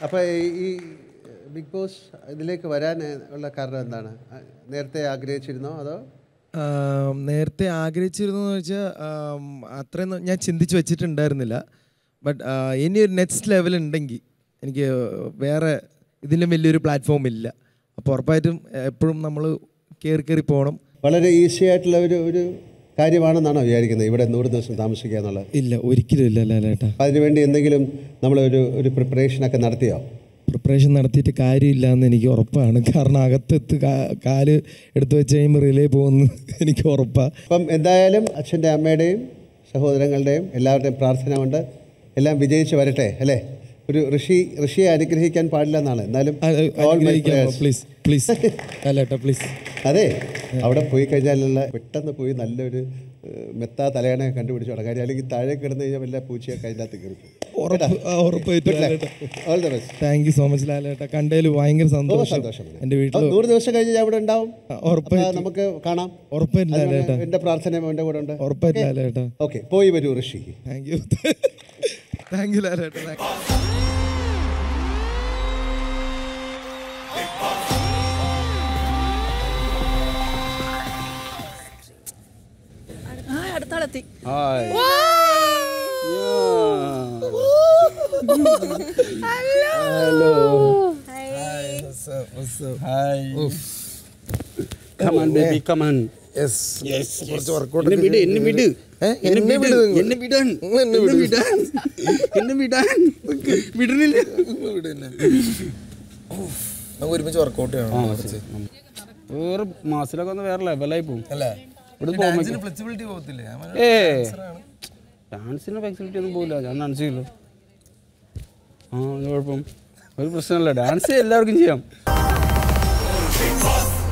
അപ്പോൾ ഈ big boss ഇതിലേക്ക് വരാൻ ഉള്ള കാരണം എന്താണ് നേരത്തെ ആഗ്രഹിച്ചിരുന്നോ അതോ ആം, നേരത്തെ ആഗ്രഹിച്ചിരുന്നു എന്ന് വെച്ചാൽ ആം, അത്രയൊന്നും ഞാൻ ചിന്തിച്ച് വെച്ചിട്ടുണ്ടായിരുന്നില്ല ബട്ട് ഇനി ഒരു നെക്സ്റ്റ് ലെവൽ ഉണ്ടെങ്കിൽ എനിക്ക് വേറെ ഇതിലും വലിയൊരു പ്ലാറ്റ്ഫോം ഇല്ല അപ്പോൾ ഉറപ്പായിട്ടും എപ്പോഴും നമ്മൾ കയറി കയറി പോകണം വളരെ ഈസി ആയിട്ടുള്ള ഒരു ഒരു കാര്യമാണെന്നാണോ വിചാരിക്കുന്നത് ഇവിടെ നൂറ് ദിവസം താമസിക്കുക എന്നുള്ളത് ഇല്ല ഒരിക്കലും ഇല്ല ലാലേട്ടാ അപ്പോൾ അതിനുവേണ്ടി എന്തെങ്കിലും നമ്മളൊരു ഒരു പ്രിപ്പറേഷനൊക്കെ നടത്തിയോ പ്രിപ്പറേഷൻ നടത്തിയിട്ട് കാര്യമില്ല എന്ന് എനിക്ക് ഉറപ്പാണ് കാരണം അകത്തെത്ത് കാ- കാല് എടുത്തു വെച്ച് കഴിയുമ്പോൾ റിലേ പോകുന്നു എനിക്ക് ഉറപ്പാണ് അപ്പം എന്തായാലും അച്ഛൻ്റെ അമ്മയുടെയും സഹോദരങ്ങളുടെയും എല്ലാവരുടെയും പ്രാർത്ഥന കൊണ്ട് എല്ലാം വിജയിച്ച് വരട്ടെ അല്ലേ ഒരു ഋഷി ഋഷിയെ അനുഗ്രഹിക്കാൻ പാടില്ല എന്നാണ് എന്നാലും all my prayers. Please please ലാലേട്ടാ പ്ലീസ് അതെ അവിടെ പോയി കഴിഞ്ഞാലുള്ള പെട്ടെന്ന് പോയി നല്ലൊരു ഏഹ്, മെത്താ തലയണ കണ്ടുപിടിച്ചു തുടങ്ങാം കാര്യം അല്ലെങ്കിൽ താഴെ കിടന്നു കഴിഞ്ഞാൽ വല്ല പൂച്ചയൊക്കെ അതിൻ്റെ അകത്ത് കയറി ഉറപ്പ് ആ, ഉറപ്പായിട്ടും ലാലേട്ടാ all the best thank you so much ലാലേട്ടാ കണ്ടതിൽ ഭയങ്കര സന്തോഷം സന്തോഷം എൻ്റെ വീട്ടിൽ അപ്പോൾ നൂറ് ദിവസം കഴിഞ്ഞ് ഞാൻ അവിടെ ഉണ്ടാവും ഉറപ്പായിട്ടും അപ്പോൾ നമുക്ക് കാണാം ഉറപ്പായിട്ടും ലാലേട്ടാ എൻ്റെ പ്രാർത്ഥനയും എൻ്റെ കൂടെ ഉണ്ട് ഉറപ്പായിട്ടും ലാലേട്ടാ ഓക്കെ പോയി വരൂ Rishi thank you thank you ലാലേട്ടാ Thank you. ആ അടുത്താളെത്തി hi hi come on baby come on കുറച്ച് വർക്കൗട്ട് എന്നെ വിട് എന്നെ വിട് എന്നെ വിട് എന്നെ വിടാൻ എന്നെ വിടാൻ എന്നെ വിടാൻ വിടുന്നില്ല നമുക്ക് ഒരുമിച്ച് വർക്കൗട്ട് ചെയ്യണം കുറച്ച് വേറെ മാസത്തിലൊക്കെ ഒന്ന് വേറെ ലെവലായി പോകും അല്ലേ ഇവിടെ പോകുമ്പോൾ ഫ്ലെക്സിബിലിറ്റി പോകത്തില്ലേ ഏ ഡാൻസിന് ഫ്ലെക്സിബിലിറ്റി ഒന്നും പോകില്ല ഞാൻ ഡാൻസ് ചെയ്യില്ല ആ അത് കുഴപ്പം ഒരു പ്രശ്നമല്ല ഡാൻസ് എല്ലാവർക്കും ചെയ്യാം